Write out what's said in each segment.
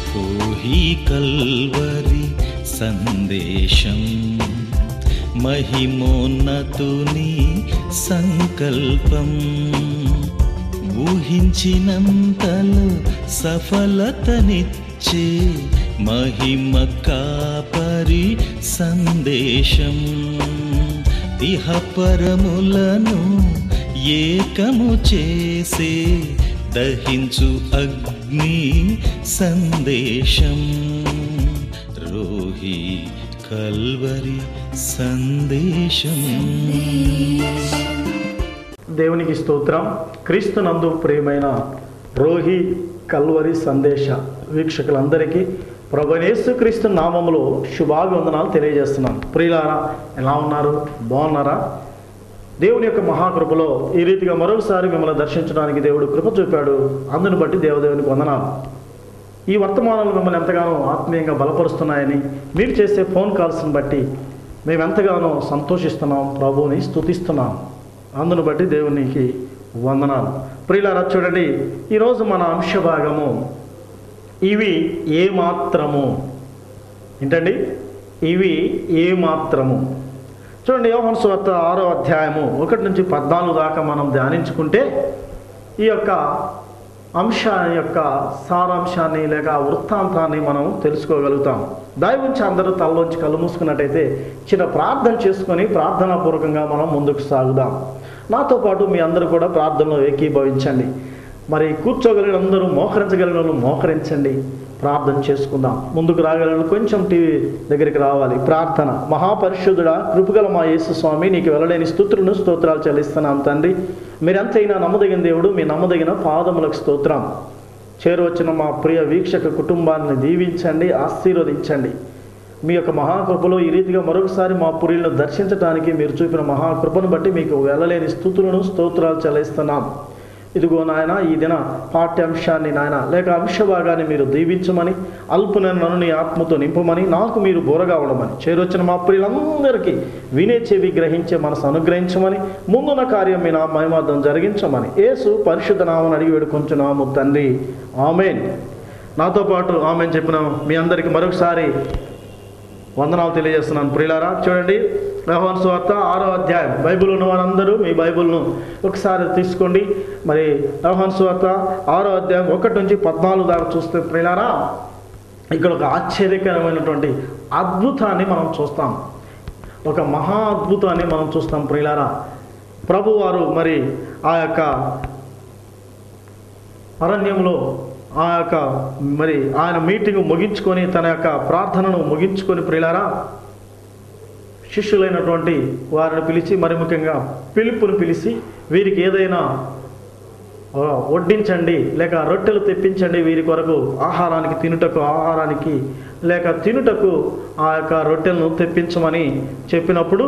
Rohi Calvary సందేశం మహిమోన్నతుని సంకల్పం ఊహించినంతలో సఫలతనిచ్చే మహిమ కాపరి సందేశం ఇహపరములను ఏకము చేసే దహించు అగ్ని సందేశం రోహి కల్వరి సందేశం దేవునికి స్తోత్రం క్రీస్తు నందు ప్రియమైన రోహి కల్వరి సందేశ వీక్షకులందరికీ ప్రభనేసు క్రీస్తు నామములో శుభాభివందనాలు తెలియజేస్తున్నాను ప్రియులారా ఎలా ఉన్నారు బాగున్నారా దేవుని యొక్క మహాకృపలో ఈ రీతిగా మరొకసారి మిమ్మల్ని దర్శించడానికి దేవుడు కృప చూపాడు అందుని బట్టి దేవదేవునికి వందనాలు ఈ వర్తమానాలు మిమ్మల్ని ఎంతగానో ఆత్మీయంగా బలపరుస్తున్నాయని మీరు చేసే ఫోన్ కాల్స్ని బట్టి మేము ఎంతగానో సంతోషిస్తున్నాం ప్రభువుని స్తుతిస్తున్నాం అందును బట్టి దేవునికి వందనాలు ప్రియులారా చూడండి ఈరోజు మన అంశ భాగము ఇవి ఏ మాత్రము ఏంటండి ఇవి ఏ మాత్రము చూడండి యోహన్ స్వార్త ఆరో అధ్యాయము ఒకటి నుంచి పద్నాలుగు దాకా మనం ధ్యానించుకుంటే ఈ యొక్క అంశాన్ని యొక్క సారాంశాన్ని లేక ఆ వృత్తాంతాన్ని మనం తెలుసుకోగలుగుతాం దయవుంచి అందరూ తలలోంచి కళ్ళు మూసుకున్నట్టయితే చిన్న ప్రార్థన చేసుకొని ప్రార్థనాపూర్వకంగా మనం ముందుకు సాగుదాం నాతో పాటు మీ అందరూ కూడా ప్రార్థనలో ఏకీభవించండి మరి కూర్చోగలిగిన అందరూ మోకరించగలిగిన వాళ్ళు మోకరించండి ప్రార్థన చేసుకుందాం ముందుకు రాగలను కొంచెం టీవీ దగ్గరికి రావాలి ప్రార్థన మహాపరిశుద్ధుడా కృపగల మా యేసు స్వామి నీకు వెళ్ళలేని స్తుతులను స్తోత్రాలు చెల్లిస్తున్నాం తండ్రి మీరెంతైనా నమ్మదగిన దేవుడు మీ నమ్మదగిన పాదములకు స్తోత్రం చేరువచ్చిన మా ప్రియ వీక్షక కుటుంబాన్ని దీవించండి ఆశీర్వదించండి మీ యొక్క మహాకృపలో ఈ రీతిగా మరొకసారి మా పురిలను దర్శించడానికి మీరు చూపిన మహాకృపను బట్టి మీకు వెళ్ళలేని స్థుతులను స్తోత్రాలు చెల్లిస్తున్నాం ఇదిగో నాయన ఈ దిన పాఠ్యాంశాన్ని నాయన లేక అంశ భాగాన్ని మీరు దీవించమని అల్పున నన్ను నీ ఆత్మతో నింపమని నాకు మీరు బోరగా ఉండమని చేరొచ్చిన మా ప్రియులందరికీ వినే చెవి గ్రహించే మనసు అనుగ్రహించమని ముందున్న కార్యం మీ నా మహిమార్థం జరిగించమని యేసు పరిశుద్ధ నామని అడిగి వేడుకొంచున్నాము తండ్రి ఆమెన్ నాతో పాటు ఆమెన్ చెప్పిన మీ అందరికీ మరొకసారి వందనాలు తెలియజేస్తున్నాను ప్రియులారా చూడండి వ్యవహార స్వార్త ఆరో అధ్యాయం బైబిల్ ఉన్న వారందరూ మీ బైబిల్ను ఒకసారి తీసుకోండి మరి వ్యవహార స్వార్త ఆరో అధ్యాయం ఒకటి నుంచి పద్నాలుగు దాకా చూస్తే ప్రియులారా ఇక్కడ ఒక ఆశ్చర్యకరమైనటువంటి అద్భుతాన్ని మనం చూస్తాం ఒక మహా అద్భుతాన్ని మనం చూస్తాం ప్రియులారా ప్రభువారు మరి ఆ యొక్క అరణ్యంలో ఆ యొక్క మరి ఆయన మీటింగ్ ముగించుకొని తన యొక్క ప్రార్థనను ముగించుకొని ప్రియులారా శిష్యులైనటువంటి వారిని పిలిచి మరి ముఖ్యంగా పిలుపుని పిలిచి వీరికి ఏదైనా ఆ, వడ్డించండి లేక రొట్టెలు తెప్పించండి వీరి కొరకు ఆహారానికి తినుటకు ఆహారానికి లేక తినుటకు ఆ యొక్క రొట్టెలను తెప్పించమని చెప్పినప్పుడు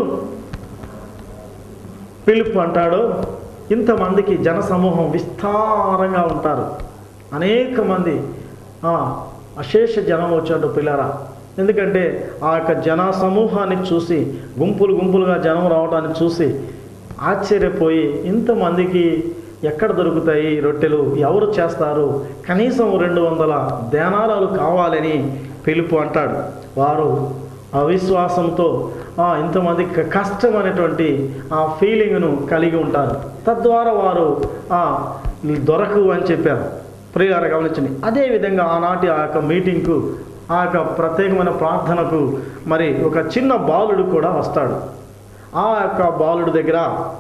పిలుపు అంటాడు ఇంతమందికి జన సమూహం విస్తారంగా ఉంటారు అనేక మంది ఆ, అశేష జనం వచ్చాడు పిల్లరా ఎందుకంటే ఆ యొక్క జన సమూహాన్ని చూసి గుంపులు గుంపులుగా జనం రావడాన్ని చూసి ఆశ్చర్యపోయి ఇంతమందికి ఎక్కడ దొరుకుతాయి ఈ రొట్టెలు ఎవరు చేస్తారు కనీసం రెండు వందల దేనారాలు కావాలని పిలుపు అంటాడు వారు అవిశ్వాసంతో ఆ, ఇంతమంది క- కష్టం అనేటువంటి ఆ ఫీలింగ్ను కలిగి ఉంటారు తద్వారా వారు ఆ, దొరకవు అని చెప్పారు ప్రియార గమనించండి అదేవిధంగా ఆనాటి ఆ యొక్క మీటింగ్కు ఆ యొక్క ప్రత్యేకమైన ప్రార్థనకు మరి ఒక చిన్న బాలుడు కూడా వస్తాడు ఆ యొక్క బాలుడు దగ్గర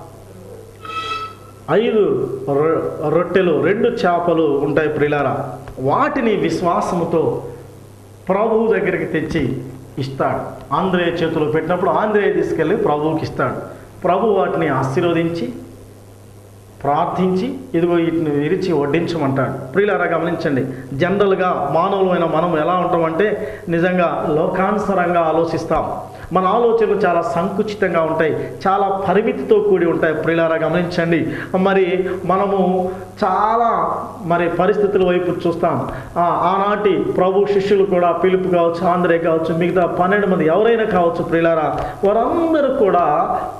ఐదు రొ- రొట్టెలు రెండు చేపలు ఉంటాయి ప్రిలారా వాటిని విశ్వాసముతో ప్రభువు దగ్గరికి తెచ్చి ఇస్తాడు ఆంధ్రేయ చేతిలో పెట్టినప్పుడు ఆంధ్రేయ తీసుకెళ్ళి ప్రభువుకి ఇస్తాడు ప్రభు వాటిని ఆశీర్వదించి ప్రార్థించి ఇదిగో వీటిని విరిచి వడ్డించమంటాడు ప్రియులారా గమనించండి జనరల్గా మానవులమైన మనం ఎలా ఉంటామంటే నిజంగా లోకానుసరంగా ఆలోచిస్తాం మన ఆలోచనలు చాలా సంకుచితంగా ఉంటాయి చాలా పరిమితితో కూడి ఉంటాయి ప్రియులారా గమనించండి మరి మనము చాలా మరి పరిస్థితుల వైపు చూస్తాం ఆ, ఆనాటి ప్రభు శిష్యులు కూడా పిలుపు కావచ్చు ఆంధ్రే కావచ్చు మిగతా పన్నెండు మంది ఎవరైనా కావచ్చు ప్రియులారా వారందరూ కూడా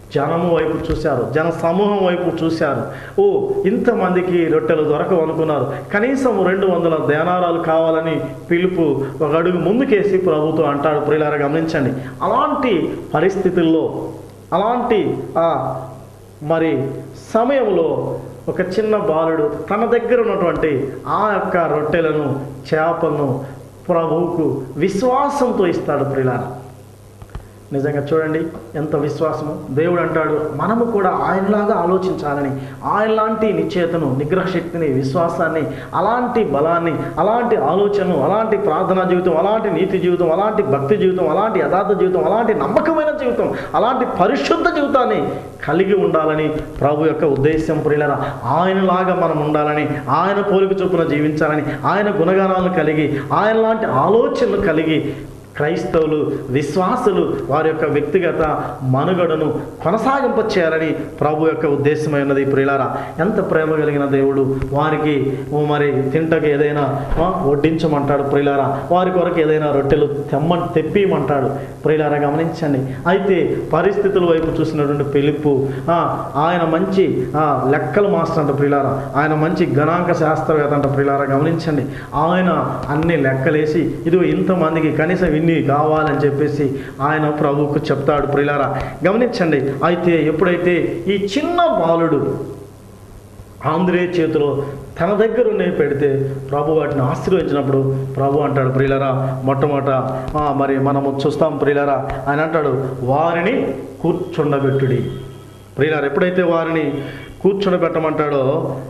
జనము వైపు చూశారు జన సమూహం వైపు చూశారు ఓ ఇంతమందికి రొట్టెలు దొరకవు అనుకున్నారు కనీసం రెండు వందల ధ్యానారాలు కావాలని పిలుపు ఒక అడుగు ముందుకేసి ప్రభుత్వం అంటాడు ప్రియులారా గమనించండి అలాంటి పరిస్థితుల్లో అలాంటి ఆ మరి సమయంలో ఒక చిన్న బాలుడు తన దగ్గర ఉన్నటువంటి ఆ యొక్క రొట్టెలను చేపలను ప్రభువుకు విశ్వాసంతో ఇస్తాడు ప్రియులారా నిజంగా చూడండి ఎంత విశ్వాసము దేవుడు అంటాడు మనము కూడా ఆయనలాగా ఆలోచించాలని ఆయన లాంటి నిశ్చయతను నిగ్రహ శక్తిని విశ్వాసాన్ని అలాంటి బలాన్ని అలాంటి ఆలోచనను అలాంటి ప్రార్థనా జీవితం అలాంటి నీతి జీవితం అలాంటి భక్తి జీవితం అలాంటి యథార్థ జీవితం అలాంటి నమ్మకమైన జీవితం అలాంటి పరిశుద్ధ జీవితాన్ని కలిగి ఉండాలని ప్రభు యొక్క ఉద్దేశం ప్రియులరా ఆయనలాగా మనం ఉండాలని ఆయన పోలిక చొప్పున జీవించాలని ఆయన గుణగణాలను కలిగి ఆయన లాంటి ఆలోచనలు కలిగి క్రైస్తవులు విశ్వాసులు వారి యొక్క వ్యక్తిగత మనుగడను కొనసాగింప చేయాలని ప్రభు యొక్క ఉద్దేశమై ఉన్నది ప్రియులారా ఎంత ప్రేమ కలిగిన దేవుడు వారికి ఓ మరి తింటకు ఏదైనా ఆ, వడ్డించమంటాడు ప్రియులారా వారి కొరకు ఏదైనా రొట్టెలు తెమ్మ తెప్పియమంటాడు ప్రియులారా గమనించండి అయితే పరిస్థితుల వైపు చూసినటువంటి పిలుపు ఆ, ఆయన మంచి ఆ, లెక్కల మాస్టర్ అంట ప్రియులారా ఆయన మంచి గణాంక శాస్త్రవేత్త అంట ప్రియులారా గమనించండి ఆయన అన్ని లెక్కలేసి ఇదిగో ఇంతమందికి కనీసం ఇన్ని కావాలని చెప్పేసి ఆయన ప్రభువుకు చెప్తాడు ప్రియులారా గమనించండి అయితే ఎప్పుడైతే ఈ చిన్న బాలుడు ఆంధ్రే చేతిలో తన దగ్గర ఉన్నవి పెడితే ప్రభు వాటిని ఆశీర్వదించినప్పుడు ప్రభు అంటాడు ప్రియులరా మొట్టమొదట ఆ, మరి మనము చూస్తాం ప్రియులరా ఆయన అంటాడు వారిని కూర్చుండబెట్టుడి ప్రియులారా ఎప్పుడైతే వారిని కూర్చుండబెట్టమంటాడో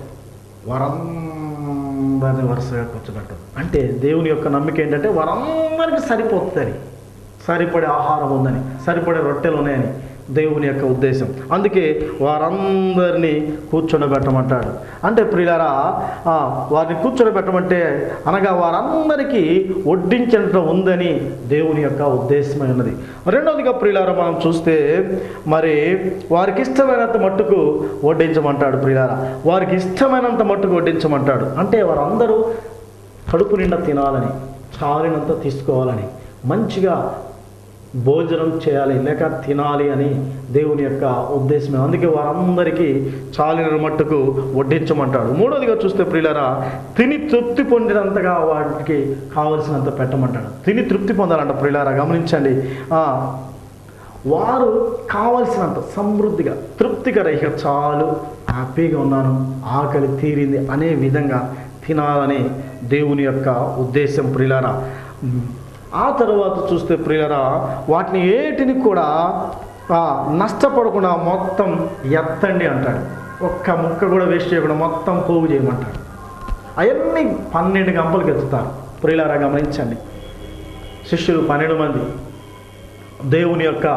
వారందరిని వరుసగా కూర్చోబెట్టదు అంటే దేవుని యొక్క నమ్మిక ఏంటంటే వారందరికీ సరిపోతుంది సరిపడే ఆహారం ఉందని సరిపడే రొట్టెలు ఉన్నాయని దేవుని యొక్క ఉద్దేశం అందుకే వారందరినీ కూర్చోబెట్టమంటాడు అంటే ప్రియులారా ఆ, వారిని కూర్చోబెట్టమంటే అనగా వారందరికీ వడ్డించడం ఉందని దేవుని యొక్క ఉద్దేశమై ఉన్నది రెండవదిగా ప్రియులారా మనం చూస్తే మరి వారికి ఇష్టమైనంత మట్టుకు వడ్డించమంటాడు ప్రియులారా వారికి ఇష్టమైనంత మట్టుకు వడ్డించమంటాడు అంటే వారందరూ కడుపు నిండా తినాలని చాలినంత తీసుకోవాలని మంచిగా భోజనం చేయాలి లేక తినాలి అని దేవుని యొక్క ఉద్దేశమే అందుకే వారందరికీ చాలిన మట్టుకు వడ్డించమంటాడు మూడోదిగా చూస్తే ప్రియులరా తిని తృప్తి పొందినంతగా వాటికి కావలసినంత పెట్టమంటాడు తిని తృప్తి పొందాలంట ప్రియులారా గమనించండి ఆ, వారు కావలసినంత సమృద్ధిగా తృప్తిగా ఇక చాలు హ్యాపీగా ఉన్నాను ఆకలి తీరింది అనే విధంగా తినాలని దేవుని యొక్క ఉద్దేశం ప్రియులారా ఆ తర్వాత చూస్తే ప్రియులరా వాటిని ఏటిని కూడా ఆ, నష్టపడకుండా మొత్తం ఎత్తండి అంటాడు ఒక్క ముక్క కూడా వేస్ట్ చేయకుండా మొత్తం పోగు చేయమంటాడు అవన్నీ పన్నెండు గంపలకు ఎత్తుతారు ప్రియులారా గమనించండి శిష్యులు పన్నెండు మంది దేవుని యొక్క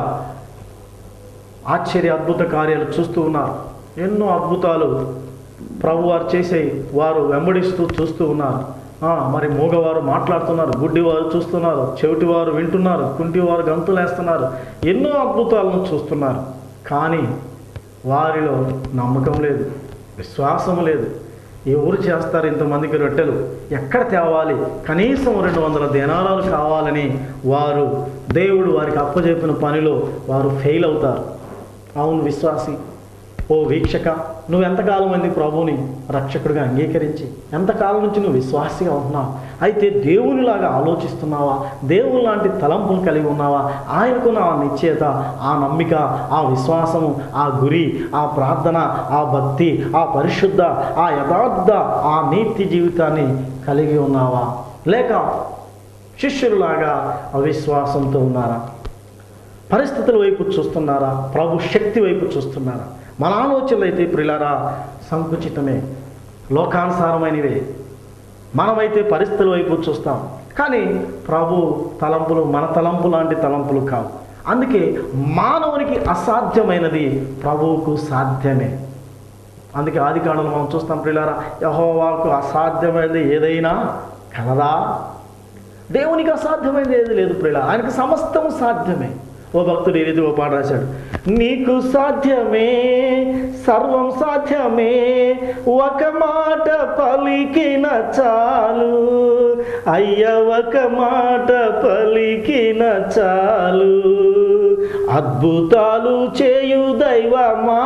ఆశ్చర్య అద్భుత కార్యాలు చూస్తూ ఉన్నారు ఎన్నో అద్భుతాలు ప్రభు వారు చేసే వారు వెంబడిస్తూ చూస్తూ ఉన్నారు ఆ, మరి మూగవారు మాట్లాడుతున్నారు గుడ్డివారు చూస్తున్నారు చెవిటివారు వింటున్నారు కుంటివారు గంతులేస్తున్నారు ఎన్నో అద్భుతాలను చూస్తున్నారు కానీ వారిలో నమ్మకం లేదు విశ్వాసం లేదు ఎవరు చేస్తారు ఇంతమందికి రొట్టెలు ఎక్కడ తేవాలి కనీసం రెండు వందల దినారాలు కావాలని వారు దేవుడు వారికి అప్పచెప్పిన పనిలో వారు ఫెయిల్ అవుతారు అవును విశ్వాసి ఓ వీక్షక నువ్వు ఎంతకాలం మంది ప్రభువుని రక్షకుడిగా అంగీకరించి ఎంతకాలం నుంచి నువ్వు విశ్వాసిగా ఉంటున్నావు అయితే దేవునిలాగా ఆలోచిస్తున్నావా దేవుని లాంటి తలంపులు కలిగి ఉన్నావా ఆయనకున్న ఆ నిశ్చయత ఆ నమ్మిక ఆ విశ్వాసము ఆ గురి ఆ ప్రార్థన ఆ భక్తి ఆ పరిశుద్ధ ఆ యథార్థ ఆ నీతి జీవితాన్ని కలిగి ఉన్నావా లేక శిష్యులాగా అవిశ్వాసంతో ఉన్నారా పరిస్థితుల వైపు చూస్తున్నారా ప్రభు శక్తి వైపు చూస్తున్నారా మన ఆలోచనలు అయితే ప్రిలారా సంకుచితమే లోకానుసారమైనవే మనమైతే పరిస్థితుల వైపు చూస్తాం కానీ ప్రభు తలంపులు మన తలంపు లాంటి తలంపులు కావు అందుకే మానవునికి అసాధ్యమైనది ప్రభువుకు సాధ్యమే అందుకే ఆది కాలంలో మనం చూస్తాం ప్రిలారా యహోవాకు అసాధ్యమైనది ఏదైనా కలదా దేవునికి అసాధ్యమైనది ఏది లేదు ప్రియుల ఆయనకు సమస్తం సాధ్యమే ఓ భక్తుడు ఈ రీతి ఓ పాట రాశాడు నీకు సాధ్యమే సర్వం సాధ్యమే ఒక మాట పలికిన చాలు అయ్య ఒక మాట పలికిన చాలు అద్భుతాలు చేయు దైవమా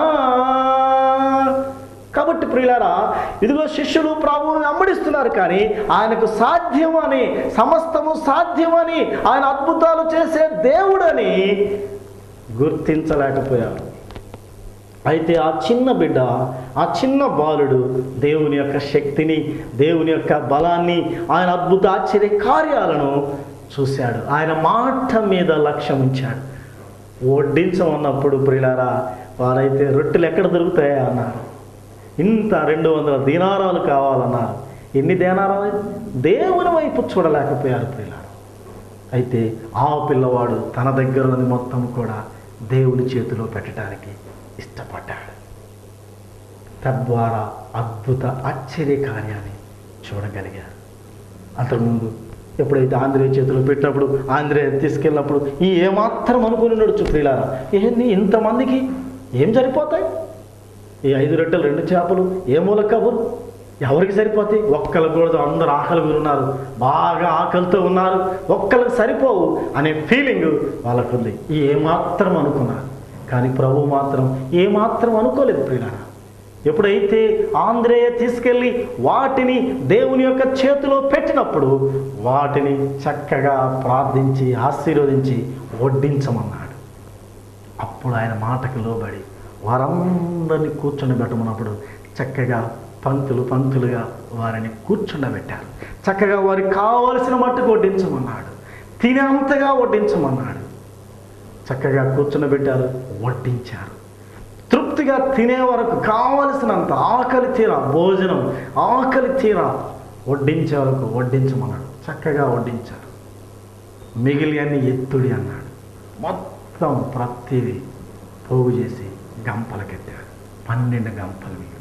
కాబట్టి ప్రియులారా ఇదిగో శిష్యులు ప్రభువును వెంబడిస్తున్నారు కానీ ఆయనకు సాధ్యమని సమస్తము సాధ్యమని ఆయన అద్భుతాలు చేసే దేవుడని గుర్తించలేకపోయారు అయితే ఆ చిన్న బిడ్డ ఆ చిన్న బాలుడు దేవుని యొక్క శక్తిని దేవుని యొక్క బలాన్ని ఆయన అద్భుత ఆశ్చర్య కార్యాలను చూశాడు ఆయన మాట మీద లక్ష్యం ఉంచాడు వడ్డించమన్నప్పుడు ప్రియులారా వారైతే రొట్టెలు ఎక్కడ దొరుకుతాయా అన్నారు ఇంత రెండు వందల దీనారాలు కావాలన్నారు ఎన్ని దీనారాలు దేవుని వైపు చూడలేకపోయారు ప్రియులారా అయితే ఆ పిల్లవాడు తన దగ్గర ఉన్నది మొత్తం కూడా దేవుని చేతిలో పెట్టడానికి ఇష్టపడ్డాడు తద్వారా అద్భుత ఆశ్చర్య కార్యాన్ని చూడగలిగారు అంతకుముందు ఎప్పుడైతే ఆంధ్రేయ చేతిలో పెట్టినప్పుడు ఆంధ్రేయ తీసుకెళ్ళినప్పుడు ఈ ఏమాత్రం అనుకుని నడుచు ప్రియులారా ఏంది ఇంతమందికి ఏం సరిపోతాయి ఈ ఐదు రొట్టెలు రెండు చేపలు ఏ మూల కబురు ఎవరికి సరిపోతాయి ఒక్కరికి కూడా అందరు ఆకలి మీద ఉన్నారు బాగా ఆకలితో ఉన్నారు ఒక్కరికి సరిపోవు అనే ఫీలింగ్ వాళ్ళకుంది ఈ ఏమాత్రం అనుకున్నారు కానీ ప్రభు మాత్రం ఏమాత్రం అనుకోలేదు ప్రియులారా ఎప్పుడైతే ఆంధ్రేయ తీసుకెళ్ళి వాటిని దేవుని యొక్క చేతిలో పెట్టినప్పుడు వాటిని చక్కగా ప్రార్థించి ఆశీర్వదించి వడ్డించమన్నాడు అప్పుడు ఆయన మాటకు లోబడి వారందరినీ కూర్చుండబెట్టమన్నప్పుడు చక్కగా పంక్తులు పంక్తులుగా వారిని కూర్చుండబెట్టారు చక్కగా వారికి కావలసిన మట్టుకు వడ్డించమన్నాడు తినేంతగా వడ్డించమన్నాడు చక్కగా కూర్చుండబెట్టారు వడ్డించారు తృప్తిగా తినే వరకు కావలసినంత ఆకలి తీర భోజనం ఆకలి తీర వడ్డించే వరకు వడ్డించమన్నాడు చక్కగా వడ్డించారు మిగిలి అన్ని ఎత్తుడి అన్నాడు మొత్తం ప్రతిదీ పోగు చేసి గంపలకెత్తాడు పన్నెండు గంపలు మిగిలి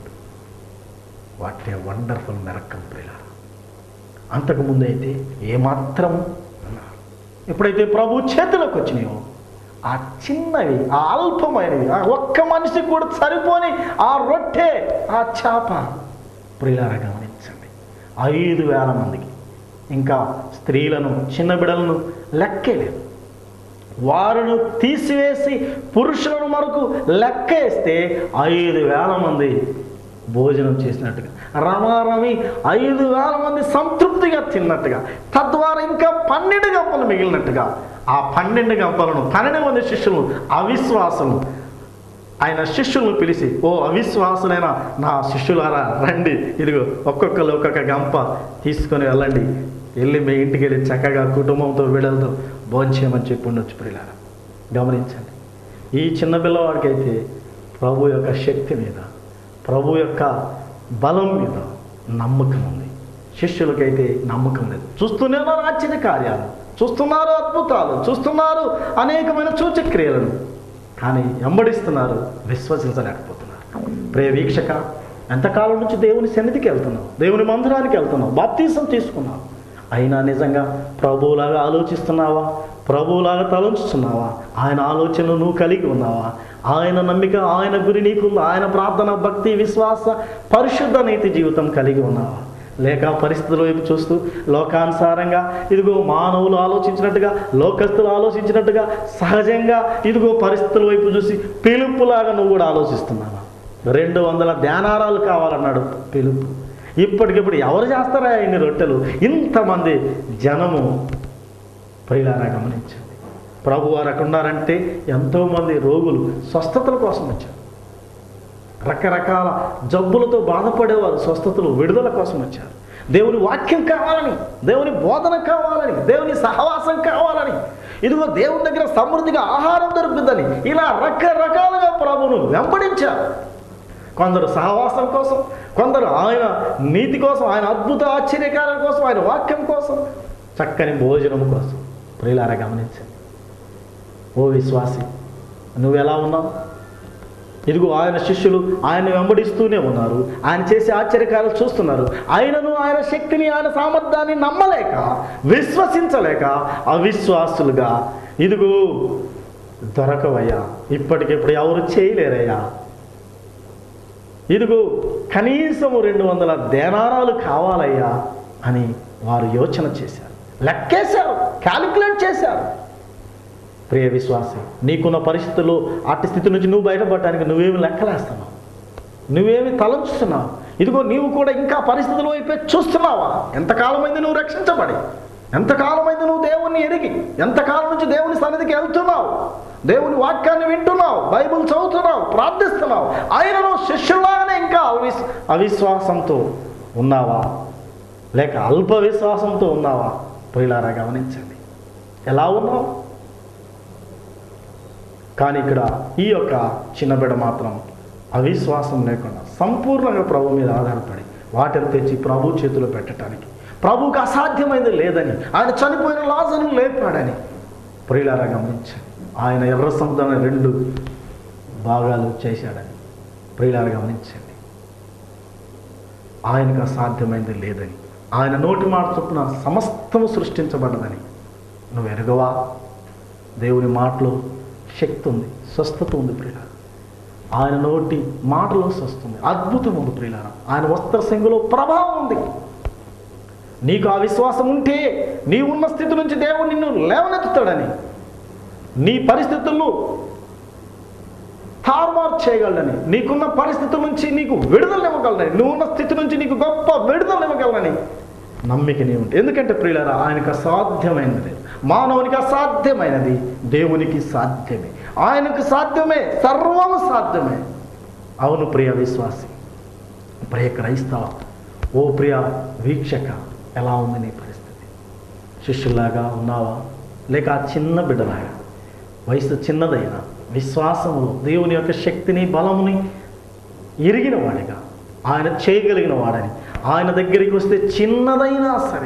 వాట్ ఏ వండర్ఫుల్ మెరక్కం ప్రియులారా అంతకుముందు అయితే ఏమాత్రం అన్నారు ఎప్పుడైతే ప్రభు చేతిలోకి వచ్చినాయో ఆ చిన్నవి ఆ అల్పమైనవి ఆ ఒక్క మనిషికి కూడా సరిపోని ఆ రొట్టె ఆ చేప ప్రియులారా గమనించండి ఐదు వేల మందికి ఇంకా స్త్రీలను చిన్న బిడలను లెక్కేలేదు వారును తీసివేసి పురుషులను మరకు లెక్కేస్తే ఐదు వేల మంది భోజనం చేసినట్టుగా రమారమి ఐదు వేల మంది సంతృప్తిగా తిన్నట్టుగా తద్వారా ఇంకా పన్నెండు గంపలు మిగిలినట్టుగా ఆ పన్నెండు గంపలను పన్నెండు మంది శిష్యులు అవిశ్వాసులు ఆయన శిష్యులను పిలిచి ఓ అవిశ్వాసులైన నా శిష్యులారా రండి ఇదిగో ఒక్కొక్కరు ఒక్కొక్క గంప తీసుకొని వెళ్ళండి వెళ్ళి మీ ఇంటికి వెళ్ళి చక్కగా కుటుంబంతో వీడలతో భోంచేయమని చెప్పి ఉండొచ్చు ప్రియులారా గమనించండి ఈ చిన్న పిల్లవాడికి అయితే ప్రభు యొక్క శక్తి మీద ప్రభు యొక్క బలం మీద నమ్మకం ఉంది శిష్యులకైతే నమ్మకం లేదు చూస్తూనే ఉన్నారు ఆశ్చర్య కార్యాలు చూస్తున్నారు అద్భుతాలు చూస్తున్నారు అనేకమైన సూచక్రియలను కానీ వెంబడిస్తున్నారు విశ్వసించలేకపోతున్నారు ప్రియ వీక్షక ఎంతకాలం నుంచి దేవుని సన్నిధికి వెళ్తున్నావు దేవుని మందిరానికి వెళ్తున్నావు బాప్తీసం తీసుకున్నావు అయినా నిజంగా ప్రభువులాగా ఆలోచిస్తున్నావా ప్రభువులాగా తలంచుతున్నావా ఆయన ఆలోచనలు నువ్వు కలిగి ఉన్నావా ఆయన నమ్మిక ఆయన గురి నీకుందా ఆయన ప్రార్థన భక్తి విశ్వాస పరిశుద్ధ నీతి జీవితం కలిగి ఉన్నావా లేక పరిస్థితుల వైపు చూస్తూ లోకానుసారంగా ఇదిగో మానవులు ఆలోచించినట్టుగా లోకస్తులు ఆలోచించినట్టుగా సహజంగా ఇదిగో పరిస్థితుల వైపు చూసి పిలుపులాగా నువ్వు కూడా ఆలోచిస్తున్నావా రెండు వందల ధ్యానారాలు కావాలన్నాడు పిలుపు ఇప్పటికిప్పుడు ఎవరు చేస్తారా ఇన్ని రొట్టెలు ఇంతమంది జనము ప్రియులారా గమనించండి ప్రభు వారు అక్కడ ఉన్నారంటే ఎంతోమంది రోగులు స్వస్థతల కోసం వచ్చారు రకరకాల జబ్బులతో బాధపడేవారు స్వస్థతలు విడుదల కోసం వచ్చారు దేవుని వాక్యం కావాలని దేవుని బోధన కావాలని దేవుని సహవాసం కావాలని ఇదిగో దేవుని దగ్గర సమృద్ధిగా ఆహారం దొరుకుతుందని ఇలా రకరకాలుగా ప్రభువును వెంబడించారు కొందరు సహవాసం కోసం కొందరు ఆయన నీతి కోసం ఆయన అద్భుత ఆశ్చర్యకారం కోసం ఆయన వాక్యం కోసం చక్కని భోజనం కోసం ప్రియులారా గమనించండి ఓ విశ్వాసి నువ్వు ఎలా ఉన్నావు ఇదిగో ఆయన శిష్యులు ఆయన వెంబడిస్తూనే ఉన్నారు ఆయన చేసే ఆశ్చర్యకారాలు చూస్తున్నారు ఆయనను ఆయన శక్తిని ఆయన సామర్థ్యాన్ని నమ్మలేక విశ్వసించలేక అవిశ్వాసులుగా ఇదిగో దొరకవయ్యా ఇప్పటికిప్పుడు ఎవరు చేయలేరయ్యా ఇదిగో కనీసము రెండు వందల దేనారాలు కావాలయ్యా అని వారు యోచన చేశారు లెక్కేశారు క్యాలిక్యులేట్ చేశారు ప్రియ విశ్వాసి నీకున్న పరిస్థితుల్లో అట్టి స్థితి నుంచి నువ్వు బయటపడటానికి నువ్వేమి లెక్కలేస్తున్నావు నువ్వేమి తలంచుతున్నావు ఇదిగో నీవు కూడా ఇంకా పరిస్థితుల వైపే చూస్తున్నావా ఎంతకాలమైంది నువ్వు రక్షించబడి ఎంతకాలమైంది నువ్వు దేవుణ్ణి ఎరిగి ఎంతకాలం నుంచి దేవుని సన్నిధికి వెళ్తున్నావు దేవుని వాక్యాన్ని వింటున్నావు బైబిల్ చదువుతున్నావు ప్రార్థిస్తున్నావు ఆయనను శిష్యులాగానే ఇంకా అవిస్ అవిశ్వాసంతో ఉన్నావా లేక అల్ప విశ్వాసంతో ఉన్నావా ప్రియులారా గమనించండి ఎలా ఉన్నావు కానీ ఇక్కడ ఈ యొక్క చిన్న బిడ్డ మాత్రం అవిశ్వాసం లేకుండా సంపూర్ణంగా ప్రభు మీద ఆధారపడి వాటిని తెచ్చి ప్రభు చేతిలో పెట్టడానికి ప్రభువుకి అసాధ్యమైనది లేదని ఆయన చనిపోయిన లాజను లేపాడని ప్రియులారా గమనించండి ఆయన ఎర్ర సముద్రాన్ని రెండు భాగాలు చేశాడని ప్రియులారా గమనించండి ఆయనకు అసాధ్యమైనది లేదని ఆయన నోటి మాట చొప్పున సమస్తము సృష్టించబడ్డదని నువ్వు ఎరగవా దేవుని మాటలో శక్తి ఉంది స్వస్థత ఉంది ప్రియుల ఆయన నోటి మాటలో స్వస్థ ఉంది అద్భుతం ఉంది ప్రియుల ఆయన వస్త్ర సంఖ్యలో ప్రభావం ఉంది నీకు ఆ విశ్వాసం ఉంటే నీ ఉన్న స్థితి నుంచి దేవుడు నిన్ను లేవనెత్తుతాడని నీ పరిస్థితుల్లో తారుమారు చేయగలడని నీకున్న పరిస్థితుల నుంచి నీకు విడుదలనివ్వగలడని నువ్వు ఉన్న స్థితి నుంచి నీకు గొప్ప విడుదలనివ్వగలడని నమ్మిక నీ ఉంటుంది ఎందుకంటే ప్రియులారా ఆయనకు అసాధ్యమైనది లేదు మానవునికి అసాధ్యమైనది దేవునికి సాధ్యమే ఆయనకు సాధ్యమే సర్వము సాధ్యమే అవును ప్రియ విశ్వాసి ప్రియ క్రైస్తవ ఓ ప్రియ వీక్షక ఎలా ఉంది నీ పరిస్థితి శిష్యులాగా ఉన్నావా లేక ఆ చిన్న బిడ్డలాగా వయసు చిన్నదైనా విశ్వాసములో దేవుని యొక్క శక్తిని బలముని ఎరిగిన వాడిగా ఆయన చేయగలిగిన వాడని ఆయన దగ్గరికి వస్తే చిన్నదైనా సరే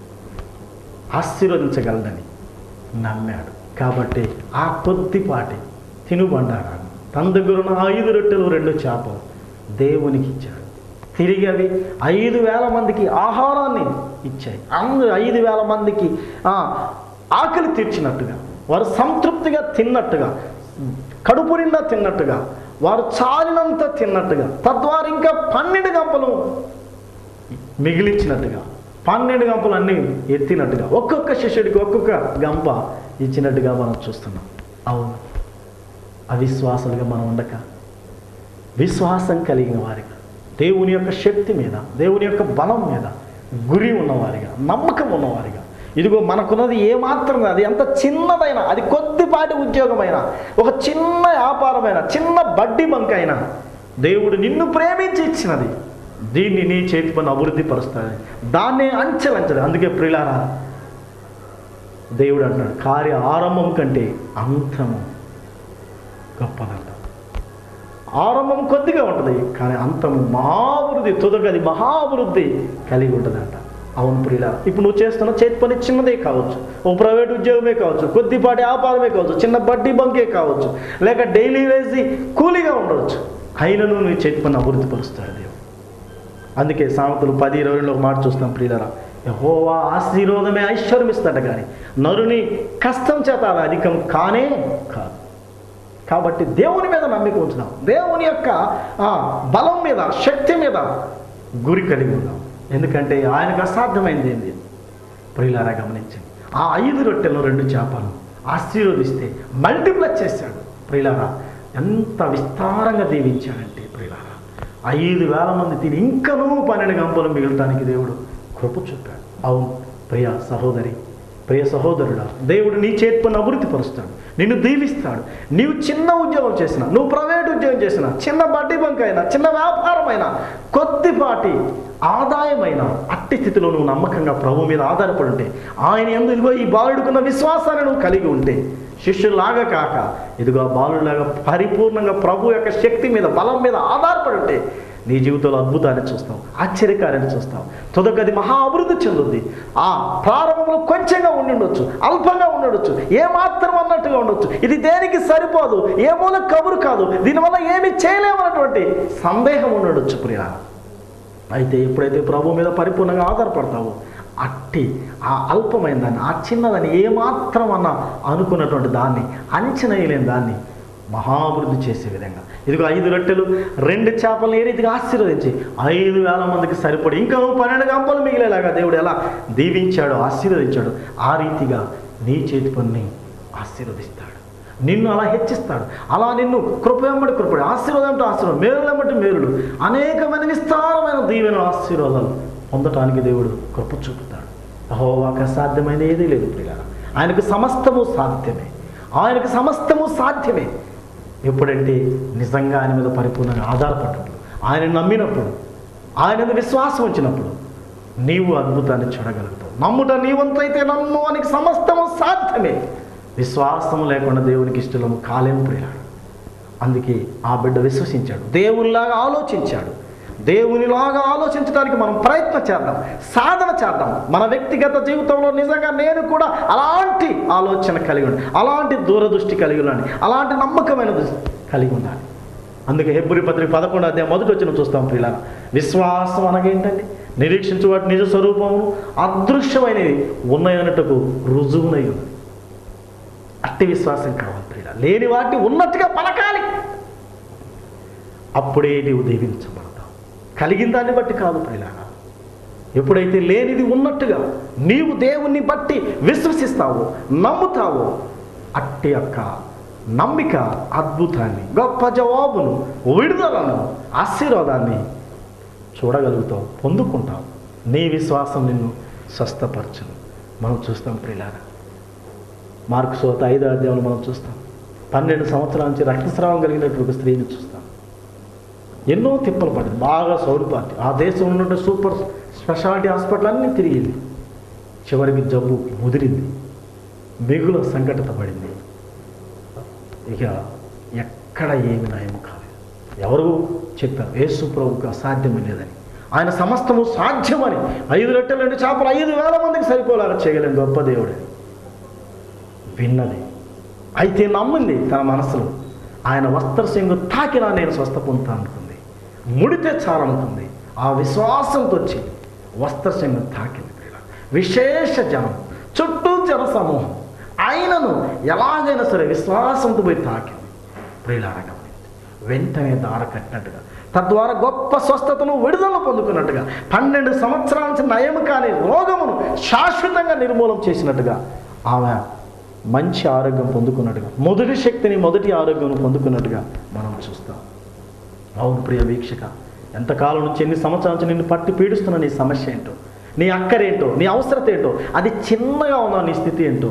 ఆశీర్వదించగలడని నమ్మాడు కాబట్టి ఆ కొద్దిపాటి తినుబండారాన్ని తన దగ్గర ఉన్న ఐదు రొట్టెలు రెండు చేపలు దేవునికి ఇచ్చాడు తిరిగి అవి ఐదు వేల మందికి ఆహారాన్ని ఇచ్చాయి అందరూ ఐదు వేల మందికి ఆ, ఆకలి తీర్చినట్టుగా వారు సంతృప్తిగా తిన్నట్టుగా కడుపు నిండా తిన్నట్టుగా వారు చాలినంత తిన్నట్టుగా తద్వారా ఇంకా పన్నెండు గంపలు మిగిలించినట్టుగా పన్నెండు గంపలు అన్నీ ఎత్తినట్టుగా ఒక్కొక్క శిష్యుడికి ఒక్కొక్క గంప ఇచ్చినట్టుగా మనం చూస్తున్నాం అవును అవిశ్వాసాలుగా మనం ఉండక విశ్వాసం కలిగిన వారిగా దేవుని యొక్క శక్తి మీద దేవుని యొక్క బలం మీద గురి ఉన్నవారిగా నమ్మకం ఉన్నవారిగా ఇదిగో మనకున్నది ఏమాత్రం కాదు, అది ఎంత చిన్నదైనా అది కొద్దిపాటి ఉద్యోగమైనా ఒక చిన్న వ్యాపారమైన చిన్న బడ్డీ బంక్ అయినా దేవుడు నిన్ను ప్రేమించి ఇచ్చినది దీన్ని నీ చేతి పని అభివృద్ధి పరుస్తుంది దాన్ని అంచెలంచదు అందుకే ప్రిలారా దేవుడు అంటాడు కార్య ఆరంభం కంటే అంతము గొప్పదంట ఆరంభం కొద్దిగా ఉంటుంది కానీ అంతము మహాభివృద్ధి తుదగది మహాభివృద్ధి కలిగి ఉంటుందంట అవును ప్రియుల ఇప్పుడు నువ్వు చేస్తున్న చేతి పని చిన్నదే కావచ్చు ఓ ప్రైవేట్ ఉద్యోగమే కావచ్చు కొద్దిపాటి వ్యాపారమే కావచ్చు చిన్న బడ్డీ బంకే కావచ్చు లేక డైలీ వేసి కూలీగా ఉండవచ్చు అయినను నీ చేతి పని అభివృద్ధి పరుస్తాడు దేవుడు అందుకే సామెతలు పది ఇరవై రెండులో ఒక మాట చూస్తాం ప్రియులరా యహోవా ఆశీర్వాదమే ఐశ్వర్యం ఇస్తాడు కానీ నరుని కష్టం చేత అది అధికం కానే కాదు కాబట్టి దేవుని మీద నమ్మిక ఉంచుదాం దేవుని యొక్క ఆ, బలం మీద శక్తి మీద గురి కలిగి ఉందాం ఎందుకంటే ఆయనకు అసాధ్యమైంది ఏంది ప్రియులారా గమనించండి ఆ ఐదు రొట్టెలను రెండు చేపలు ఆశీర్వదిస్తే మల్టిప్లై చేశాడు ప్రియులారా ఎంత విస్తారంగా దీవించాడంటే ప్రియులారా ఐదు వేల మంది తిని ఇంకనూ పన్నెండు గంపలు మిగలటానికి దేవుడు కృప చూపాడు అవును ప్రియ సహోదరి ప్రియ సహోదరుడా దేవుడు నీ చేతి పని అభివృద్ధి పరుస్తాడు నిన్ను దీవిస్తాడు నీవు చిన్న ఉద్యోగం చేసినా నువ్వు ప్రైవేట్ ఉద్యోగం చేసినా చిన్న బడ్డీ బంక్ అయినా చిన్న వ్యాపారమైనా కొద్దిపాటి ఆదాయమైన అట్టి స్థితిలో నువ్వు నమ్మకంగా ప్రభు మీద ఆధారపడి ఉంటే ఆయన ఎందు ఇదిగో ఈ బాలుడుకున్న విశ్వాసాన్ని నువ్వు కలిగి ఉంటే శిష్యులాగా కాక ఇదిగో ఆ బాలులాగా పరిపూర్ణంగా ప్రభు యొక్క శక్తి మీద బలం మీద ఆధారపడి ఉంటే నీ జీవితంలో అద్భుతాన్ని చూస్తావు ఆశ్చర్యకార్యాన్ని చూస్తావు తుదకది మహా అభివృద్ధి చెందుద్ది ఆ ప్రారంభంలో కొంచెంగా ఉండి ఉండొచ్చు అల్పంగా ఉండొచ్చు ఏమాత్రం అన్నట్టుగా ఉండొచ్చు ఇది దేనికి సరిపోదు ఏ మూల కబురు కాదు దీనివల్ల ఏమి చేయలేమన్నటువంటి సందేహం ఉండొచ్చు ప్రియా అయితే ఎప్పుడైతే ప్రభు మీద పరిపూర్ణంగా ఆధారపడతావో అట్టి ఆ అల్పమైన దాన్ని ఆ చిన్నదాన్ని ఏమాత్రం అన్న అనుకున్నటువంటి దాన్ని అంచనా వేయలేని దాన్ని మహాభివృద్ధి చేసే విధంగా ఇదిగో ఐదు రొట్టెలు రెండు చేపలను ఏ రీతిగా ఆశీర్వదించి ఐదు వేల మందికి సరిపడి ఇంకా పన్నెండు గంపలు మిగిలేలాగా దేవుడు ఎలా దీవించాడో ఆశీర్వదించాడో ఆ రీతిగా నీ చేతి పని ఆశీర్వదిస్తాడు నిన్ను అలా హెచ్చిస్తాడు అలా నిన్ను కృపయమ్మడి కృపడి ఆశీర్వాదం అంటే ఆశీర్వాదం మేలులమ్మటి మేలుడు అనేకమైన విస్తారమైన దీవెన ఆశీర్వాదాలు పొందటానికి దేవుడు కృప చూపుతాడు అహోవాక సాధ్యమైన ఏదీ లేదు ప్రియారా ఆయనకు సమస్తము సాధ్యమే ఆయనకు సమస్తము సాధ్యమే ఎప్పుడంటే నిజంగా ఆయన మీద పరిపూర్ణంగా ఆధారపడినప్పుడు ఆయన నమ్మినప్పుడు ఆయన మీద విశ్వాసం వచ్చినప్పుడు నీవు అద్భుతాన్ని చూడగలుగుతావు నమ్ముట నీవంతైతే నమ్ము ఆయనకి సమస్తము సాధ్యమే విశ్వాసము లేకుండా దేవునికి ఇష్టము కాలేం ప్రియాడు అందుకే ఆ బిడ్డ విశ్వసించాడు దేవునిలాగా ఆలోచించాడు దేవునిలాగా ఆలోచించడానికి మనం ప్రయత్నం చేద్దాం సాధన చేద్దాం మన వ్యక్తిగత జీవితంలో నిజంగా నేను కూడా అలాంటి ఆలోచన కలిగి ఉండాలి అలాంటి దూరదృష్టి కలిగి ఉండాలి అలాంటి నమ్మకమైన దృష్టి కలిగి ఉండాలి అందుకే హెబ్బురి పత్రిక పదకొండు అధ్యాయం మొదటి వచ్చిన చూస్తాం ప్రియుల విశ్వాసం అనగేంటండి నిరీక్షించు వాటి నిజ స్వరూపము అదృశ్యమైనవి ఉన్నాయన్నట్టుకు రుజువునై ఉంది అట్టి విశ్వాసం కావాలి ప్రియుల లేని వాటిని ఉన్నట్టుగా పలకాలి అప్పుడే నీవు దీవించబడతావు కలిగిన దాన్ని బట్టి కాదు ప్రియులారా ఎప్పుడైతే లేనిది ఉన్నట్టుగా నీవు దేవుణ్ణి బట్టి విశ్వసిస్తావో నమ్ముతావో అట్టి యొక్క నమ్మిక అద్భుతాన్ని గొప్ప జవాబును విడుదలను ఆశీర్వాదాన్ని చూడగలుగుతావు పొందుకుంటావు నీ విశ్వాసం నిన్ను స్వస్థపరచును మనం చూస్తాం ప్రియులారా మార్కు సోత ఐదో అధ్యాయంలో మనం చూస్తాం పన్నెండు సంవత్సరాల నుంచి రక్తస్రావం కలిగినటువంటి ఒక స్త్రీని చూస్తాం ఎన్నో తిప్పలు పడింది బాగా సౌడిపాటి ఆ దేశం ఉన్నటువంటి సూపర్ స్పెషాలిటీ హాస్పిటల్ అన్నీ తిరిగింది చివరికి జబ్బు ముదిరింది మిగుల సంకటత పడింది ఇక ఎక్కడ ఏమి నయం కాలేదు ఎవరు చెప్పారు యేసు ప్రభుకు అసాధ్యమే లేదని ఆయన సమస్తము సాధ్యమని ఐదు రొట్టెల రెండు చేపలు ఐదు వేల మందికి సరిపోలాగా చేయగలిగిన గొప్ప దేవుడని విన్నది అయితే నమ్మింది తన మనసులో ఆయన వస్త్రశంగు తాకినా నేను స్వస్థ పొందుతాను అనుకుంది ముడితే చాలనుకుంది ఆ విశ్వాసంతో వచ్చి వస్త్రశంగు తాకింది ప్రియుల విశేష జనం చుట్టూ జన సమూహం ఆయనను ఎలాగైనా సరే విశ్వాసంతో పోయి తాకింది ప్రియులారగా వెంటనే దార కట్టినట్టుగా తద్వారా గొప్ప స్వస్థతను విడుదల పొందుకున్నట్టుగా పన్నెండు సంవత్సరాల నుంచి నయం కాని రోగమును శాశ్వతంగా నిర్మూలం చేసినట్టుగా ఆమె మంచి ఆరోగ్యం పొందుకున్నట్టుగా మొదటి శక్తిని మొదటి ఆరోగ్యం పొందుకున్నట్టుగా మనం చూస్తాం అవును ప్రియ వీక్షక ఎంతకాలం నుంచి ఎన్ని సంవత్సరాల నుంచి నిన్ను పట్టి పీడిస్తున్న నీ సమస్య ఏంటో నీ అక్కరేంటో నీ అవసరత ఏంటో అది చిన్నగా ఉన్న నీ స్థితి ఏంటో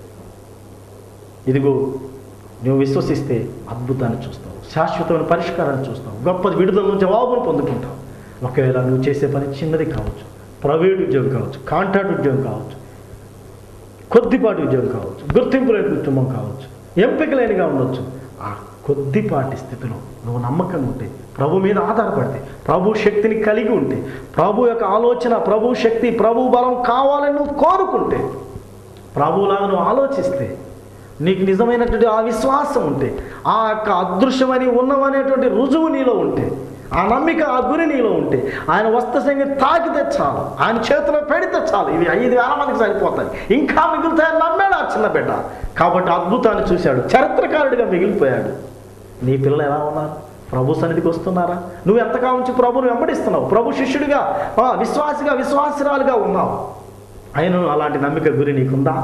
ఇదిగో నువ్వు విశ్వసిస్తే అద్భుతాన్ని చూస్తావు శాశ్వతమైన పరిష్కారాన్ని చూస్తావు గొప్ప విడుదలను జవాబును పొందుకుంటావు ఒకవేళ నువ్వు చేసే పని చిన్నది కావచ్చు ప్రైవేట్ ఉద్యోగం కావచ్చు కాంట్రాక్ట్ ఉద్యోగం కావచ్చు కొద్దిపాటి ఉద్యోగం కావచ్చు గుర్తింపు లేని కుటుంబం కావచ్చు ఎంపిక లేనిగా ఉండొచ్చు ఆ కొద్దిపాటి స్థితిలో నువ్వు నమ్మకంగా ఉంటే ప్రభు మీద ఆధారపడితే ప్రభు శక్తిని కలిగి ఉంటే ప్రభు యొక్క ఆలోచన ప్రభు శక్తి ప్రభు బలం కావాలని నువ్వు కోరుకుంటే ప్రభువులాగా నువ్వు ఆలోచిస్తే నీకు నిజమైనటువంటి ఆ విశ్వాసం ఉంటే ఆ యొక్క అదృశ్యమని ఉన్నవనేటువంటి రుజువు నీలో ఉంటే ఆ నమ్మిక ఆ గురి నీలో ఉంటే ఆయన వస్త్ర సంగతి తాకితే చాలు ఆయన చేతిలో పెడితే చాలు ఇవి ఐదు వేల మందికి సరిపోతాయి ఇంకా మిగులుతాయని నమ్మాడు ఆ చిన్న బిడ్డ కాబట్టి అద్భుతాన్ని చూశాడు చరిత్రకారుడిగా మిగిలిపోయాడు నీ పిల్లలు ఎలా ఉన్నారు ప్రభు సన్నిధికి వస్తున్నారా నువ్వు ఎంతకాలం నుంచి ప్రభుని వెంబడిస్తున్నావు ప్రభు శిష్యుడిగా ఆ, విశ్వాసిగా విశ్వాసరాలుగా ఉన్నావు ఆయన అలాంటి నమ్మిక గురి నీకుందా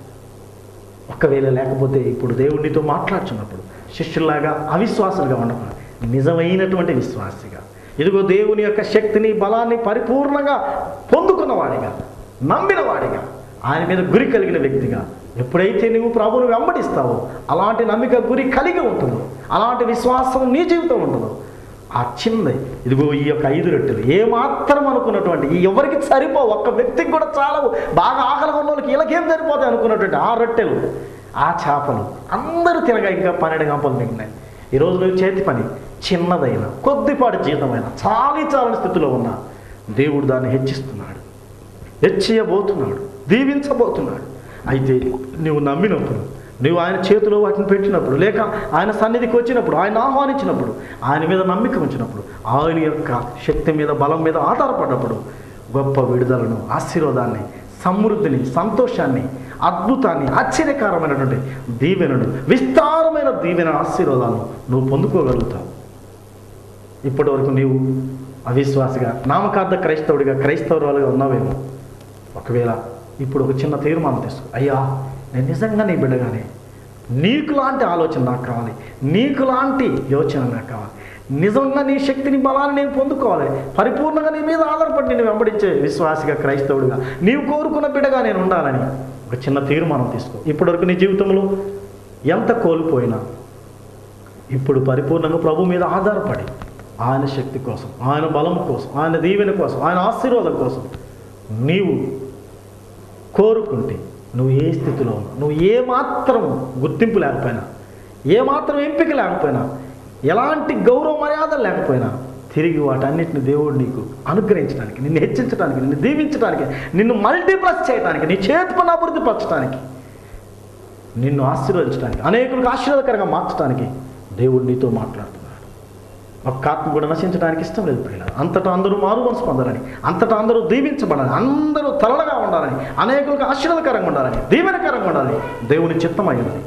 ఒకవేళ లేకపోతే ఇప్పుడు దేవుడితో మాట్లాడుచున్నప్పుడు శిష్యుల్లాగా అవిశ్వాసులుగా ఉండకూడదు నిజమైనటువంటి విశ్వాసిగా ఇదిగో దేవుని యొక్క శక్తిని బలాన్ని పరిపూర్ణంగా పొందుకున్నవాడిగా నమ్మినవాడిగా ఆయన మీద గురి కలిగిన వ్యక్తిగా ఎప్పుడైతే నువ్వు ప్రభువును వెంబడిస్తావో అలాంటి నమ్మిక గురి కలిగి ఉంటుందో అలాంటి విశ్వాసం నీ జీవితం ఉంటుందో ఆ చిన్న ఇదిగో ఈ యొక్క ఐదు రొట్టెలు ఏమాత్రం అనుకున్నటువంటి ఈ ఎవరికి సరిపో ఒక్క వ్యక్తికి కూడా చాలవు బాగా ఆకలి ఉన్న వాళ్ళకి వీళ్ళకేం సరిపోతాయి అనుకున్నటువంటి ఆ రొట్టెలు ఆ చేపలు అందరూ తినగా ఇంకా పన్నెండు గంపలు మిగిలినాయి ఈరోజు నువ్వు చేతి పని చిన్నదైన కొద్దిపాటి జీతమైన చాలీ చాలని స్థితిలో ఉన్న దేవుడు దాన్ని హెచ్చిస్తున్నాడు హెచ్చయబోతున్నాడు దీవించబోతున్నాడు అయితే నువ్వు నమ్మినప్పుడు నువ్వు ఆయన చేతిలో వాటిని పెట్టినప్పుడు లేక ఆయన సన్నిధికి వచ్చినప్పుడు ఆయన ఆహ్వానించినప్పుడు ఆయన మీద నమ్మిక ఉంచినప్పుడు ఆయన యొక్క శక్తి మీద బలం మీద ఆధారపడినప్పుడు గొప్ప విడుదలను ఆశీర్వాదాన్ని సమృద్ధిని సంతోషాన్ని అద్భుతాన్ని ఆశ్చర్యకరమైనటువంటి దీవెనను విస్తారమైన దీవెన ఆశీర్వాదాలను నువ్వు పొందుకోగలుగుతావు ఇప్పటి వరకు నీవు అవిశ్వాసిగా నామకార్థ క్రైస్తవుడిగా క్రైస్తవురాలుగా ఉన్నావేమో ఒకవేళ ఇప్పుడు ఒక చిన్న తీర్మానం తీసుకో అయ్యా నేను నిజంగా నీ బిడ్డగానే నీకు లాంటి ఆలోచన నాకు కావాలి నీకు లాంటి యోచన నాకు కావాలి నిజంగా నీ శక్తిని బలాన్ని నేను పొందుకోవాలి పరిపూర్ణంగా నీ మీద ఆధారపడి నేను వెంబడించే విశ్వాసిగా క్రైస్తవుడిగా నీవు కోరుకున్న బిడ్డగా నేను ఉండాలని ఒక చిన్న తీర్మానం తీసుకో ఇప్పటివరకు నీ జీవితంలో ఎంత కోల్పోయినా ఇప్పుడు పరిపూర్ణంగా ప్రభు మీద ఆధారపడి ఆయన శక్తి కోసం ఆయన బలం కోసం ఆయన దీవెన కోసం ఆయన ఆశీర్వాదం కోసం నీవు కోరుకుంటే నువ్వు ఏ స్థితిలో ఉన్నావు నువ్వు ఏ మాత్రం గుర్తింపు లేకపోయినా ఏ మాత్రం ఎంపిక లేకపోయినా ఎలాంటి గౌరవ మర్యాద లేకపోయినా తిరిగి వాటన్నిటిని దేవుడు నీకు అనుగ్రహించడానికి నిన్ను హెచ్చించడానికి నిన్ను దీవించడానికి నిన్ను మల్టీప్లస్ చేయడానికి నీ చేతి పని అభివృద్ధి పరచడానికి నిన్ను ఆశీర్వదించడానికి అనేకులకు ఆశీర్వాదకరంగా మార్చడానికి దేవుడు నీతో మాట్లాడుతున్నాడు ఒక్క ఆత్మ కూడా నశించడానికి ఇష్టం లేదు ప్రియుల అంతటా అందరూ మారు మనసు పొందాలని అంతటా అందరూ దీవించబడాలని అందరూ తలలుగా ఉండాలని అనేకులకు ఆశీర్వాదకరంగా ఉండాలని దీవెనకరంగా ఉండాలని దేవుని చిత్తమై ఉన్నది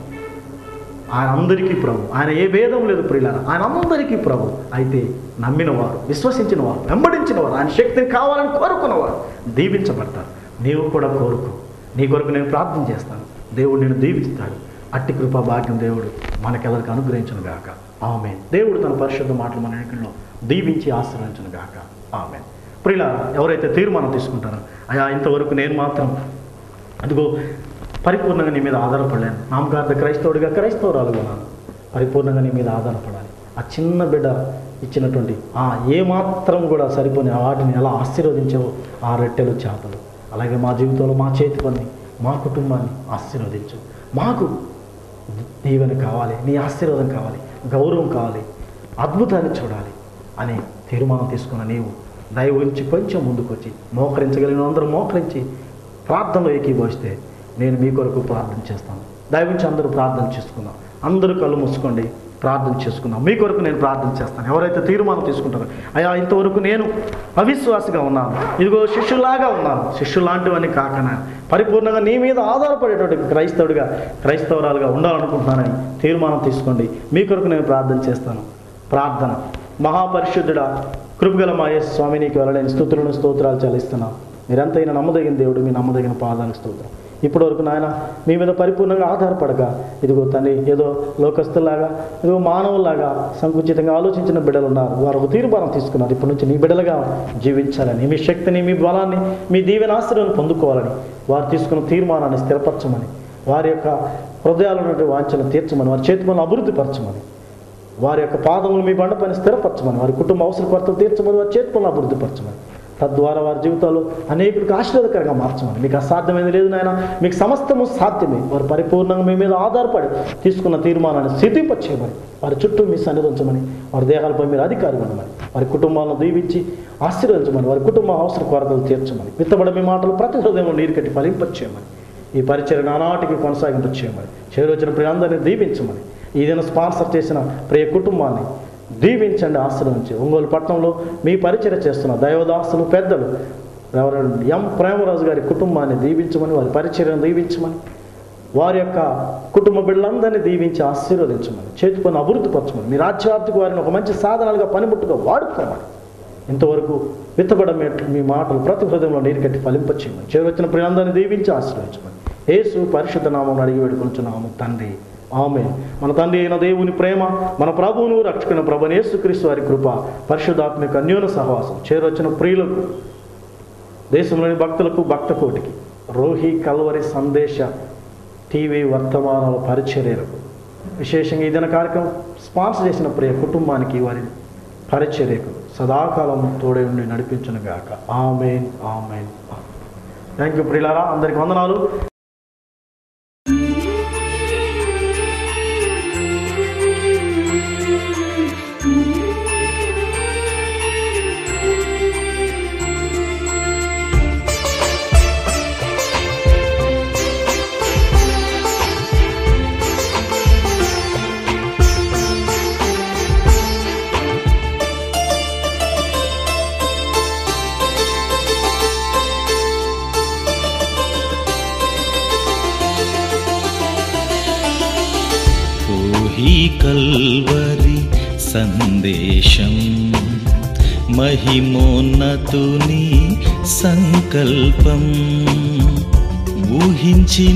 ఆయన అందరికీ ప్రభు ఆయన ఏ భేదం లేదు ప్రియుల ఆయన అందరికీ ప్రభు అయితే నమ్మిన వారు విశ్వసించిన వారు వెంబడించిన వారు ఆయన శక్తిని కావాలని కోరుకున్నవారు దీవించబడతారు నీవు కూడా కోరుకో నీ కొరకు నేను ప్రార్థన చేస్తాను దేవుడు నేను దీవిస్తాడు అట్టి కృపా భాగ్యం దేవుడు మనకెవరికి అనుగ్రహించను గాక ఆమె దేవుడు తన పరిశుద్ధ మాటలు మన ఎన్నికల్లో దీవించి ఆశ్రయించను గాక ఆమె ప్రియుల ఎవరైతే తీర్మానం తీసుకుంటారో అయా ఇంతవరకు నేను మాత్రం అదిగో పరిపూర్ణంగా నీ మీద ఆధారపడలేను నామకార్థ క్రైస్తవుడిగా క్రైస్తవురాలుగా ఉన్నాను పరిపూర్ణంగా నీ మీద ఆధారపడాలి ఆ చిన్న బిడ్డ ఇచ్చినటువంటి ఆ ఏ మాత్రం కూడా సరిపోని ఆ వాటిని ఎలా ఆశీర్వదించావో ఆ రొట్టెలు చేపలు అలాగే మా జీవితంలో మా చేతి పని మా కుటుంబాన్ని ఆశీర్వదించు మాకు దీవెన కావాలి నీ ఆశీర్వాదం కావాలి గౌరవం కావాలి అద్భుతాన్ని చూడాలి అని తీర్మానం తీసుకున్న నీవు దయ ఉంచి కొంచెం ముందుకొచ్చి మోకరించగలిగిన అందరూ మోకరించి ప్రార్థనలో ఏకీభవిస్తే నేను మీ కొరకు ప్రార్థన చేస్తాను దయవుంచి అందరూ ప్రార్థన చేసుకుందాం అందరూ కళ్ళు మూసుకోండి ప్రార్థన చేసుకుందాం మీ కొరకు నేను ప్రార్థన చేస్తాను ఎవరైతే తీర్మానం తీసుకుంటారో అయ్యా ఇంతవరకు నేను అవిశ్వాసిగా ఉన్నాను ఇదిగో శిష్యులాగా ఉన్నాను శిష్యులాంటివని కాకనా పరిపూర్ణంగా నీ మీద ఆధారపడేటువంటి క్రైస్తవుడిగా క్రైస్తవురాలుగా ఉండాలనుకుంటున్నానని తీర్మానం తీసుకోండి మీ కొరకు నేను ప్రార్థన చేస్తాను ప్రార్థన మహాపరిశుద్ధుడా కృపగల మాయే స్వామి నీకు వెళ్ళలేని స్థుతులను స్తోత్రాలు చెల్లిస్తున్నాం మీరంతైనా నమ్మదగిన దేవుడు మీ నమ్మదగిన పాదాలకు స్తోత్రం ఇప్పటి వరకు నాయన మీ మీద పరిపూర్ణంగా ఆధారపడక ఇదిగో తండ్రి ఏదో లోకస్తులాగా ఇదిగో మానవులాగా సంకుచితంగా ఆలోచించిన బిడ్డలు ఉన్నారు వారు ఒక తీర్మానం తీసుకున్నారు ఇప్పటి నుంచి నీ బిడ్డలుగా జీవించాలని మీ శక్తిని మీ బలాన్ని మీ దీవెన ఆశ్రయాన్ని పొందుకోవాలని వారు తీసుకున్న తీర్మానాన్ని స్థిరపరచమని వారి యొక్క హృదయాల నుండి వాంఛను తీర్చమని వారి చేతి పనులు అభివృద్ధి పరచమని వారి యొక్క పాదములు మీ బండ పైన స్థిరపరచమని వారి కుటుంబ అవసర కొరతలు తీర్చమని వారి చేతి పనులు అభివృద్ధి పరచమని తద్వారా వారి జీవితాల్లో అనేకులకు ఆశీర్వాదకరంగా మార్చమని మీకు అసాధ్యమైనది లేదు నాయన మీకు సమస్తము సాధ్యమే వారు పరిపూర్ణంగా మీ మీద ఆధారపడి తీసుకున్న తీర్మానాన్ని స్థితింపచేయమని వారి చుట్టూ మీ సన్నిధించమని వారి దేహాలపై మీరు అధికారం ఇవ్వమని వారి కుటుంబాలను దీవించి ఆశీర్వదించమని వారి కుటుంబ అవసర కొరతలు తీర్చమని విత్తబడ మీ మాటలు ప్రతి హృదయంలో నీరు కట్టి ఫలింపచేయమని ఈ పరిచయం నానాటికి కొనసాగింపచేయమని చేరొచ్చిన ప్రియందరినీ దీవించమని ఈ దిన స్పాన్సర్ చేసిన ప్రియ కుటుంబాన్ని దీవించండి ఆశ్రయించి ఒంగోలు పట్టణంలో మీ పరిచయం చేస్తున్న దైవదాసులు పెద్దలు రెవరెండ్ ఎం ప్రేమరాజు గారి కుటుంబాన్ని దీవించమని వారి పరిచయం దీవించమని వారి యొక్క కుటుంబ బిడ్డలందరినీ దీవించి ఆశీర్వదించమని చేతి పని అభివృద్ధి పరచమని మీ రాజ్యార్థికి వారిని ఒక మంచి సాధనాలుగా పనిముట్టుగా వాడుకోమని ఇంతవరకు విత్తబడ మీ మాటలు ప్రతి హృదయంలో నీరు కట్టి ఫలింపచేయమని చేరొచ్చిన ప్రియందరినీ దీవించి ఆశ్రయించమని యేసు పరిశుద్ధ నామం అడిగి వేడుకొంచున్నాము తండ్రి ఆమె మన తండ్రి అయిన దేవుని ప్రేమ మన ప్రభువును రక్షకుని ప్రభు యేసుక్రీస్తు వారి కృప పరిశుద్ధాత్మిక అన్యోన సహవాసం చేరొచ్చిన ప్రియులకు దేశంలోని భక్తులకు భక్త కోటికి రోహి కల్వరి సందేశ టీవీ వర్తమానాల పరిచర్యలకు విశేషంగా ఈ దిన కార్యక్రమం స్పాన్సర్ చేసిన ప్రియ కుటుంబానికి వారి పరిచర్యకు సదాకాలం తోడే ఉండి నడిపించును గాక ఆమెన్ ఆమెన్ థ్యాంక్ యూ ప్రియులారా అందరికి వందనాలు ఊహి కల్వరి సందేశం మహిమోన్నతుని సంకల్పం ఊహించి